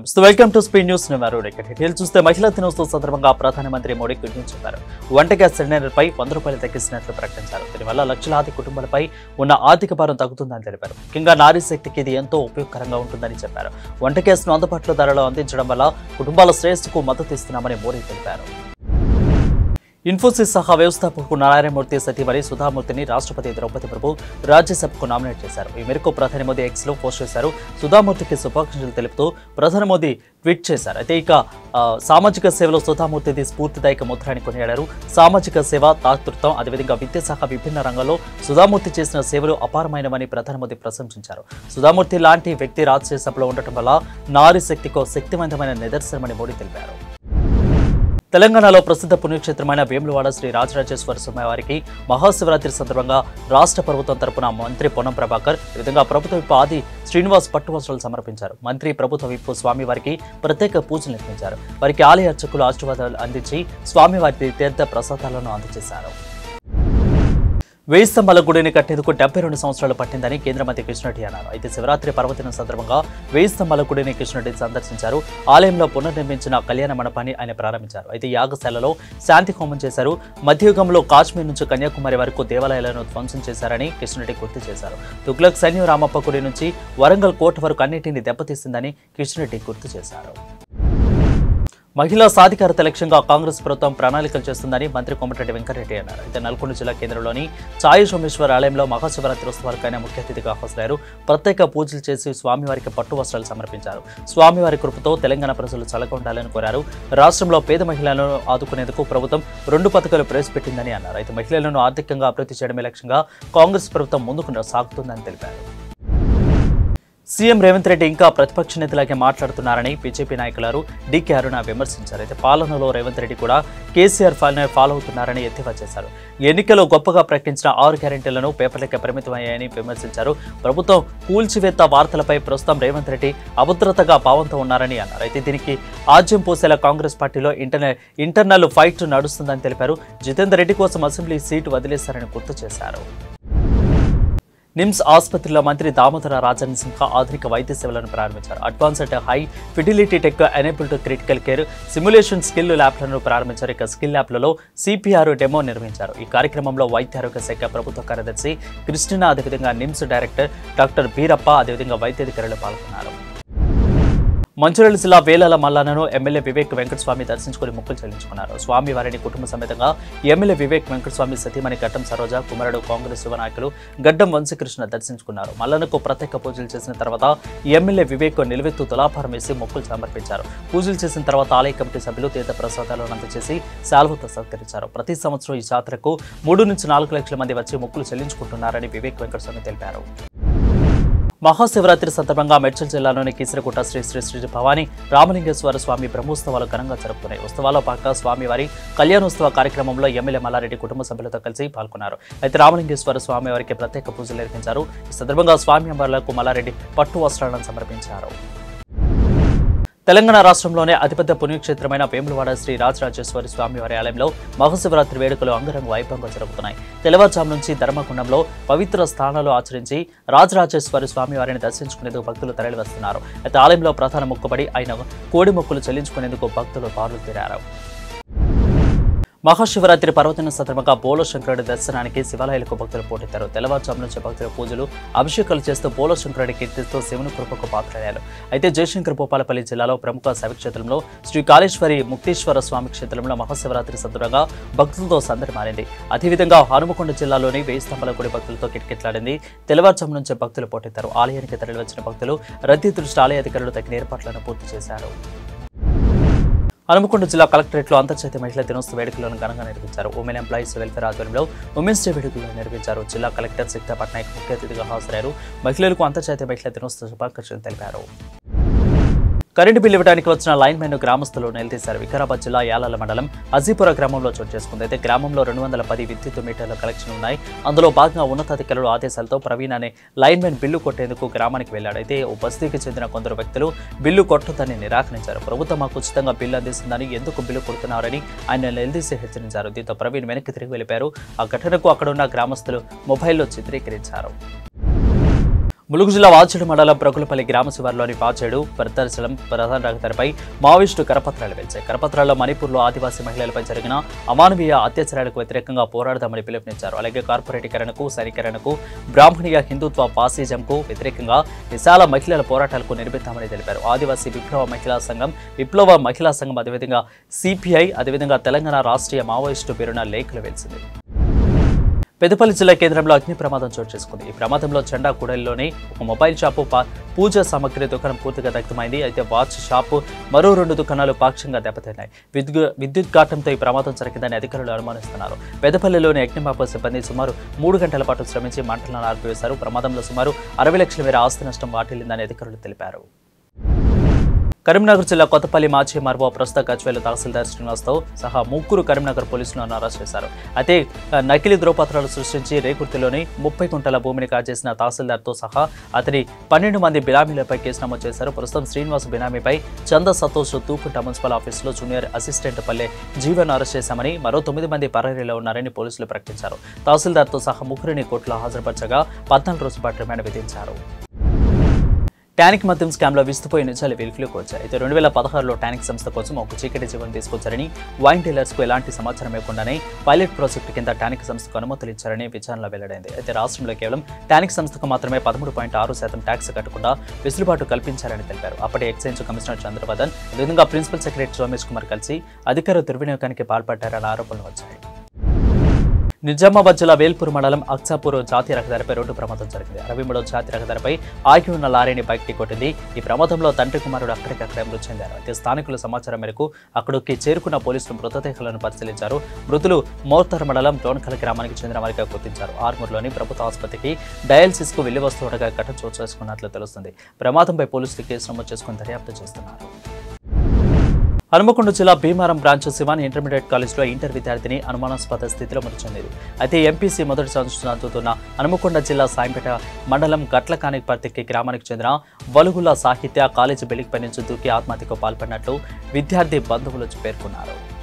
నమస్తే welcome to speed news నేను వరుణ్ ఇక్కడ డీటెయిల్ చూస్తే మహిళా దినోత్సవం సందర్భంగా ప్రధానమంత్రి మోడీ గురించి చెప్పారు వంట గ్యాస్ సిలిండర్పై వంద రూపాయలు తగ్గిస్తున్నట్లు ప్రకటించారు దీనివల్ల లక్షలాది కుటుంబాలపై ఉన్న ఆర్థిక భారం తగ్గుతుందని తెలిపారు ముఖ్యంగా నారీ శక్తికి ఇది ఎంతో ఉపయోగకరంగా ఉంటుందని చెప్పారు వంట గ్యాస్ను అందుబాటులో ధరలో అందించడం వల్ల కుటుంబాల శ్రేయస్సుకు మద్దతు ఇస్తున్నామని మోడీ తెలిపారు ఇన్ఫోసిస్ సహా వ్యవస్థాపకుడు నారాయణమూర్తి సతీమణి సుధామూర్తిని రాష్ట్రపతి ద్రౌపది ముర్ము రాజ్యసభకు నామినేట్ చేశారు ఈ మేరకు ప్రధాని మోదీ ఎక్స్ లో పోస్ట్ చేశారు సుధామూర్తికి శుభాకాంక్షలు తెలుపుతూ ప్రధాని మోదీ ట్వీట్ చేశారు అయితే ఇక ఆ, సామాజిక సేవలో సుధామూర్తిది స్ఫూర్తిదాయక ముద్ర అని కొనియాడారు సామాజిక సేవ తాతృత్వం అదేవిధంగా విద్య సహా విభిన్న రంగాల్లో సుధామూర్తి చేసిన సేవలు అపారమైనవని ప్రధాని మోదీ ప్రశంసించారు సుధామూర్తి లాంటి వ్యక్తి రాజ్యసభలో ఉండటం వల్ల నారీ శక్తికో శక్తివంతమైన నిదర్శనమని మోడీ తెలిపారు తెలంగాణలో ప్రసిద్ధ పుణ్యక్షేత్రమైన వేములవాడ శ్రీ రాజరాజేశ్వర స్వామి వారికి మహాశివరాత్రి సందర్భంగా రాష్ట్ర ప్రభుత్వం తరపున మంత్రి పొన్నం ప్రభాకర్ ఈ విధంగా ప్రభుత్వ విప్పు ఆది శ్రీనివాస్ పట్టు వస్త్రాలు సమర్పించారు మంత్రి ప్రభుత్వ విప్పు స్వామి వారికి ప్రత్యేక పూజలు నిర్వహించారు వారికి ఆలయ అర్చకులు ఆశీర్వాదాలు అందించి స్వామివారి తీర్థ ప్రసాదాలను అందజేశారు వెయ్యి స్తంభాల గుడిని కట్టేందుకు డెబ్బై రెండు సంవత్సరాలు పట్టిందని కేంద్ర మంత్రి కిషన్ రెడ్డి అన్నారు అయితే శివరాత్రి పర్వదినం సందర్భంగా వెయ్యి స్తంభాల గుడిని కిషన్ రెడ్డి సందర్శించారు ఆలయంలో పునర్నిర్మించిన కళ్యాణ మండపాన్ని ఆయన ప్రారంభించారు అయితే యాగశాలలో శాంతి హోమం చేశారు మధ్యయుగంలో కాశ్మీర్ నుంచి కన్యాకుమారి వరకు దేవాలయాలను ధ్వంసం చేశారని కిషన్ రెడ్డి గుర్తు చేశారు తుగ్లక్ సైన్యం రామప్ప గుడి నుంచి వరంగల్ కోట వరకు అన్నింటినీ దెబ్బతీసిందని కిషన్ రెడ్డి గుర్తు చేశారు మహిళా సాధికారత లక్ష్యంగా కాంగ్రెస్ ప్రభుత్వం ప్రణాళికలు చేస్తుందని మంత్రి కోమటిరెడ్డి వెంకటరెడ్డి అన్నారు అయితే నల్గొండ జిల్లా కేంద్రంలోని సాయి సోమేశ్వర ఆలయంలో మహాశివరాత్రి ఉత్సవాలకు ఆయన ముఖ్య అతిథిగా హాజరయ్యారు ప్రత్యేక పూజలు చేసి స్వామివారికి పట్టు వస్త్రాలు సమర్పించారు స్వామివారి కృపతో తెలంగాణ ప్రజలు చల్లగా ఉండాలని కోరారు రాష్ట్రంలో పేద మహిళలను ఆదుకునేందుకు ప్రభుత్వం రెండు పథకాలు ప్రవేశపెట్టిందని అన్నారు అయితే మహిళలను ఆర్థికంగా అభివృద్ధి చేయడమే లక్ష్యంగా కాంగ్రెస్ ప్రభుత్వం ముందుకు సాగుతుందని తెలిపారు సీఎం రేవంత్ రెడ్డి ఇంకా ప్రతిపక్ష నేతలాగే మాట్లాడుతున్నారని బీజేపీ నాయకులు డీకే అరుణ విమర్శించారు అయితే పాలనలో రేవంత్ రెడ్డి కూడా కేసీఆర్ ఫాలోనే ఫాలో అవుతున్నారని ఎద్దేవా చేశారు ఎన్నికల్లో గొప్పగా ప్రకటించిన ఆరు గ్యారెంటీలను పేపర్లకే పరిమితమయ్యాయని విమర్శించారు ప్రభుత్వం కూల్చివేత్త వార్తలపై ప్రస్తుతం రేవంత్ రెడ్డి అభద్రతగా భావంతో ఉన్నారని అన్నారు అయితే దీనికి ఆజ్యం పోసేలా కాంగ్రెస్ పార్టీలో ఇంటర్నల్ ఇంటర్నల్ ఫైట్ నడుస్తుందని తెలిపారు జితేందర్ రెడ్డి కోసం అసెంబ్లీ సీటు వదిలేశారని గుర్తు చేశారు నిమ్స్ ఆసుపత్రిలో మంత్రి దామోదర రాజన్ సింహ ఆధునిక వైద్య సేవలను ప్రారంభించారు advanced high fidelity tech enable to critical care simulation skill ల్యాబ్లను ప్రారంభించారు ఇక స్కిల్ ల్యాబ్లలో సిపిఆర్ డెమో నిర్వహించారు ఈ కార్యక్రమంలో వైద్య ఆరోగ్య శాఖ ప్రభుత్వ కార్యదర్శి కృష్ణ అదేవిధంగా నిమ్స్ డైరెక్టర్ డాక్టర్ బీరప్ప అదేవిధంగా వైద్యాధికారులు పాల్గొన్నారు మంచిర్యాల జిల్లా వేలాల మల్లానను ఎమ్మెల్యే వివేక్ వెంకటస్వామి దర్శించుకుని మొక్కులు చెల్లించుకున్నారు స్వామి వారిని కుటుంబ సమేతంగా ఎమ్మెల్యే వివేక్ వెంకటస్వామి సతీమణి గడ్డం సరోజ కుమారుడు కాంగ్రెస్ యువ నాయకులు గడ్డం వంశీకృష్ణ దర్శించుకున్నారు మల్లనకు ప్రత్యేక పూజలు చేసిన తర్వాత ఎమ్మెల్యే వివేక్ నిలువెత్తు తులాభారం వేసి మొక్కులు సమర్పించారు పూజలు చేసిన తర్వాత ఆలయ కమిటీ సభ్యులు తీర్థ ప్రసాదాలను అందజేసి శాల్వతో సత్కరించారు ప్రతి సంవత్సరం ఈ జాతరకు మూడు నుంచి నాలుగు లక్షల మంది వచ్చి మొక్కులు చెల్లించుకుంటున్నారని వివేక్ వెంకటస్వామి తెలిపారు మహాశివరాత్రి సందర్భంగా మేడ్చల్ జిల్లాలోని కీసరగుట్ట శ్రీ శ్రీ శ్రీ భవానీ రామలింగేశ్వర స్వామి బ్రహ్మోత్సవాలు ఘనంగా జరుపుతున్నాయి ఉత్సవాల్లో భాగంగా స్వామివారి కళ్యాణోత్సవ కార్యక్రమంలో ఎమ్మెల్యే మల్లారెడ్డి కుటుంబ సభ్యులతో కలిసి పాల్గొన్నారు అయితే రామలింగేశ్వర స్వామి వారికి ప్రత్యేక పూజలు నిర్వహించారు ఈ సందర్భంగా స్వామి అమ్మవార్లకు మల్లారెడ్డి పట్టు వస్త్రాలను సమర్పించారు తెలంగాణ రాష్ట్రంలోనే అతిపెద్ద పుణ్యక్షేత్రమైన వేములవాడ శ్రీ రాజరాజేశ్వరి స్వామి వారి ఆలయంలో మహాశివరాత్రి వేడుకలు అంగరంగ వైభవంగా జరుగుతున్నాయి తెల్లవారుజాము నుంచి ధర్మకుండంలో పవిత్ర స్థానాలు ఆచరించి రాజరాజేశ్వరి స్వామి వారిని దర్శించుకునేందుకు భక్తులు తరలివస్తున్నారు అయితే ఆలయంలో ప్రధాన మొక్కుబడి అయిన కోడి మొక్కులు చెల్లించుకునేందుకు భక్తులు బారులు తీరారు మహాశివరాత్రి పర్వదిన సందర్భంగా బోలో శంకరుడి దర్శనానికి శివాలయాలకు భక్తులు పోటెత్తారు తెల్లవారుజాము నుంచి భక్తుల పూజలు అభిషేకాలు చేస్తూ బోలో శంకరుడి కీర్తిస్తూ శివుని కృపకు పాత్రయ్యారు అయితే జయశంకర్ భూపాలపల్లి జిల్లాలో ప్రముఖ శైవక్షేత్రంలో శ్రీ కాళేశ్వరి ముక్తేశ్వర స్వామి క్షేత్రంలో మహాశివరాత్రి సందర్భంగా భక్తులతో సందడి మారింది అదేవిధంగా హనుమకొండ జిల్లాలోని వేయి స్తంభాల గుడి భక్తులతో కిటకిట్లాడింది తెల్లవారుజాము నుంచి భక్తులు పోటెత్తారు ఆలయానికి తరలివచ్చిన భక్తులు రద్దీ దృష్టి ఆలయ అధికారులు తగిన ఏర్పాట్లను పూర్తి చేశారు హనుమకొండ జిల్లా కలెక్టరేట్లో అంతర్జాతీయ మహిళా దినోత్సవ వేడుకలను ఘనంగా నిర్వహించారు ఉమెన్ ఎంప్లాయీస్ వెల్ఫేర్ ఆధ్వర్యంలో ఉమెన్స్ డే వేడుకలను నిర్వహించారు జిల్లా కలెక్టర్ సిక్తా పట్నాయక్ ముఖ్య అతిథిగా హాజరయ్యారు మహిళలకు అంతర్జాతీయ మహిళా దినోత్సవ శుభాకాంక్షలు తెలిపారు కరెంటు బిల్లు ఇవ్వడానికి వచ్చిన లైన్ మెన్ గ్రామస్తులు నిలదీశారు వికారాబాద్ జిల్లా యాలాల మండలం అజీపుర గ్రామంలో చోటు చేసుకుంది అయితే గ్రామంలో రెండు వందల పది విద్యుత్ మీటర్ల కలెక్షన్ ఉన్నాయి అందులో భాగంగా ఉన్నతాధికారులు ఆదేశాలతో ప్రవీణ్ అనే లైన్ మెన్ బిల్లు కొట్టేందుకు గ్రామానికి వెళ్ళాడు అయితే ఓ బస్తీకి చెందిన కొందరు వ్యక్తులు బిల్లు కొట్టొద్దని నిరాకరించారు ప్రభుత్వం మాకు ఉచితంగా బిల్లు అందిస్తుందని ఎందుకు బిల్లు కొడుతున్నారని ఆయన నిలదీసి హెచ్చరించారు దీంతో ప్రవీణ్ వెనక్కి తిరిగి వెళ్ళిపోయారు ఆ ఘటనకు అక్కడ ఉన్న గ్రామస్తులు మొబైల్లో చిత్రీకరించారు ములుగు జిల్లా వాచేడు మండలం ప్రకులపల్లి గ్రామ శివారులోని వాచేడు భద్రాచలం ప్రధాన రహదారిపై మావోయిస్టు కరపత్రాలు వెలిచాయి కరపత్రాల్లో మణిపూర్లో ఆదివాసీ మహిళలపై జరిగిన అమానవీయ అత్యాచారాలకు వ్యతిరేకంగా పోరాడదామని పిలుపునిచ్చారు అలాగే కార్పొరేటీకరణకు సైనికరణకు బ్రాహ్మణీయ హిందుత్వ ఫాసిజంకు వ్యతిరేకంగా విశాల మహిళల పోరాటాలకు నిర్మిద్దామని తెలిపారు ఆదివాసీ విప్లవ మహిళా సంఘం విప్లవ మహిళా సంఘం అదేవిధంగా సిపిఐ అదేవిధంగా తెలంగాణ రాష్ట్రీయ మావోయిస్టు పేరున లేఖలు వెలిసింది పెద్దపల్లి జిల్లా కేంద్రంలో అగ్ని ప్రమాదం చోటు చేసుకుంది ఈ ప్రమాదంలో చెండా కూడలిలోని ఒక మొబైల్ షాపు పా- పూజ సామగ్రి దుకాణం పూర్తిగా దగ్ధమైంది అయితే వాచ్ షాపు మరో రెండు దుకాణాలు పాక్షికంగా దెబ్బతిన్నాయి విద్యు విద్యుత్ ఘాటంతో ఈ ప్రమాదం జరిగిందని అధికారులు అనుమానిస్తున్నారు పెద్దపల్లిలోని అగ్నిమాపక సిబ్బంది సుమారు మూడు గంటల పాటు శ్రమించి మంటలను ఆర్పివేశారు ప్రమాదంలో సుమారు అరవై లక్షల మేర ఆస్తి నష్టం వాటిల్లిందని అధికారులు తెలిపారు కరీంనగర్ జిల్లా కొత్తపల్లి మాజీ మర్వో ప్రస్తుత గజ్వేల్ తహసీల్దార్ శ్రీనివాస్తో సహా ముగ్గురు కరీంనగర్ పోలీసులను అరెస్ట్ చేశారు అయితే ఆ, నకిలీ ధ్రువపత్రాలు సృష్టించి రేకుర్తిలోని ముప్పై కుంటల భూమిని కాజేసిన తహసీల్దార్తో సహా అతని పన్నెండు మంది బినామీలపై కేసు నమోదు చేశారు ప్రస్తుతం శ్రీనివాస్ బినామీపై చంద సంతోష్ తూకుంట మున్సిపల్ ఆఫీసులో junior assistant Palle Jeevan arrest చేశామని మరో తొమ్మిది మంది పరారీలో ఉన్నారని పోలీసులు ప్రకటించారు తహసీల్దార్తో సహా ముగ్గురిని కోర్టులో హాజరుపరచగా పద్నాలుగు రోజుల పాటు రిమాండ్ విధించారు టానిక్ మద్యం స్కామ్లో విస్తుపోయి నిజాలు వెలుగులోకి వచ్చాయి అయితే రెండు వేల పదహారులో టానిక్ సంస్థ కోసం ఒక చీకటి జీవనం తీసుకొచ్చారని వైన్ డీలర్స్కు ఎలాంటి సమాచారం ఇవ్వకుండానే పైలట్ ప్రాజెక్టు కింద టానిక్ సంస్థకు అనుమతులు ఇచ్చారని విచారణలో వెల్లడైంది అయితే రాష్ట్రంలో కేవలం టానిక్ సంస్థకు మాత్రమే పదమూడు పాయింట్ ఆరు శాతం ట్యాక్స్ కట్టకుండా వెసులుబాటు కల్పించారని తెలిపారు అప్పటి ఎక్సైజ్ కమిషనర్ చంద్రవర్ధన్ అదేవిధంగా ప్రిన్సిపల్ సెక్రటరీ సోమేష్ కుమార్ కలిసి అధికార దుర్వినియోగానికి పాల్పడ్డారన్న ఆరోపణలు వచ్చాయి నిజామాబాద్ జిల్లా వేల్పూర్ మండలం అక్సాపూర్ జాతీయ రహదారిపై రోడ్డు ప్రమాదం జరిగింది అరవై మూడవ జాతీయ రహదారిపై ఆగి ఉన్న లారీని బైక్ కొట్టింది ఈ ప్రమాదంలో తండ్రి కుమారుడు అక్కడికక్కడే మృతి చెందారు అయితే స్థానికుల సమాచారం మేరకు అక్కడికి చేరుకున్న పోలీసులు మృతదేహాలను పరిశీలించారు మృతులు మోర్తర్ మండలం డోన్కల గ్రామానికి చెందిన వారిగా గుర్తించారు ఆర్మూర్లోని ప్రభుత్వ ఆసుపత్రికి డయాలసిస్ కు వెళ్లి వస్తుండగా ఘటన చోటు చేసుకున్నట్లు తెలుస్తుంది ప్రమాదంపై పోలీసులు కేసు నమోదు చేసుకుని దర్యాప్తు చేస్తున్నారు హనుమకొండ జిల్లా భీమారం బ్రాంచ్ శివాని ఇంటర్మీడియట్ కాలేజ్లో ఇంటర్ విద్యార్థిని అనుమానాస్పద స్థితిలో మృతి చెందింది అయితే ఎంపీసీ మొదటి సంవత్సరం చదువుతున్న హనుమకొండ జిల్లా సాయంపేట మండలం గట్లకానిపర్తికి గ్రామానికి చెందిన వలుగుల సాహిత్య కాలేజీ బిల్డింగ్ పై నుంచి దూకి ఆత్మహత్యకు పాల్పడినట్లు విద్యార్థి బంధువులు పేర్కొన్నారు